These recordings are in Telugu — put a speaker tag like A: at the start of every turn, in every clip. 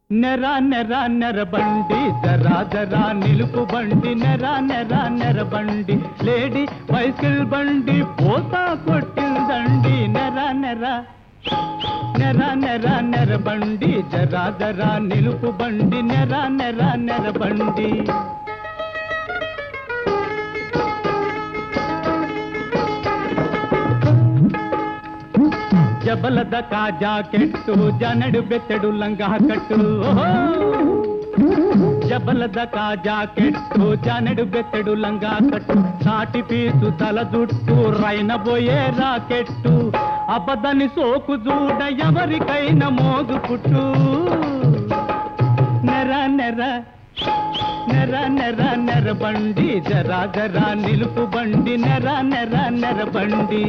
A: నెర నెర నెర బండి జరా జరా నిలుపు బండి నెర నెర నెర బండి లేడీ బైసిల్ బండి పోతా కొట్టిందండి నెర నెర నెర నెర నెర బండి జరా జరా నిలుపు బండి నెర నెర నెర బండి జబలద కా జాకెట్టు జనడు బెత్తడు లంగా కట్టు ఓహో! జబలద కా జాకెట్టు జనడు బెత్తడు లంగా కట్టు సాటి పీసు తల జుట్టు రైనబోయే రాకెట్టు అబదని సోకు చూడ ఎవరికైనా మోగు పుట్టు నెర నెర నెర నెర నెర బండి జరా జరా నిలుపు బండి నెర నెర నెర బండి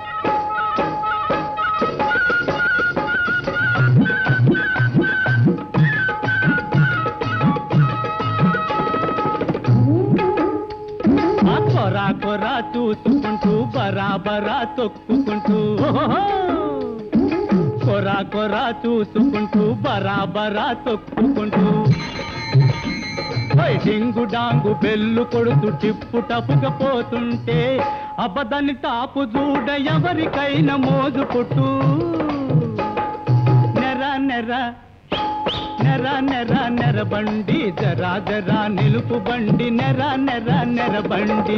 A: ఆ కొరా కొరా చూసుకుంటూ బరాబరా తొక్కుకుంటూ ఓహో! కొరా కొరా చూసుకుంటూ బరాబరా తొక్కుకుంటూ ఓయ్ డింగు డాంగు బెల్లు కొడుతూ టిప్పు టపుకపోతుంటే అబదని తాపు చూడ ఎవరికైనా మోజు పుట్టు నెర నెర నెర నెర నెర బండి జరా జరా నిలుపు బండి నెర నెర నెర బండి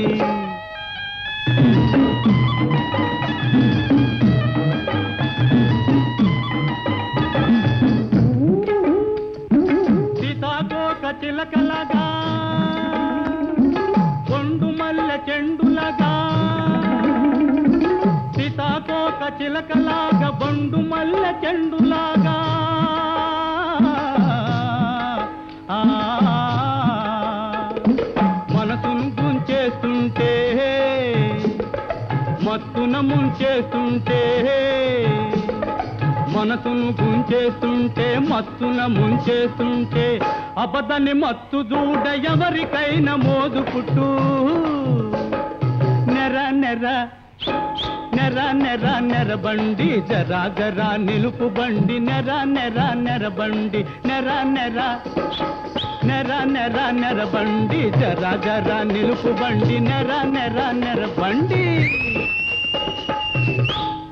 A: సీతాకోక చిలకలగా కొండు మల్లె చెండులగా సీతాకోక చిలకలాగా బొండు మల్లె చెండులాగా ఆ, మనసును గుంచేస్తుంటే మత్తున ముంచేస్తుంటే మనసును గుంచేస్తుంటే మత్తున ముంచేస్తుంటే అబదని మత్తు చూడ ఎవరికైనా మోదు పుట్టు నెర నెర నెర నెర నెర బండి జరా జరా నిలుపు బండి నెర నెర నెర బండి నెర నెర నెర నెర నెర బండి జరా జరా నిలుపు బండి నెర నెర నెర బండి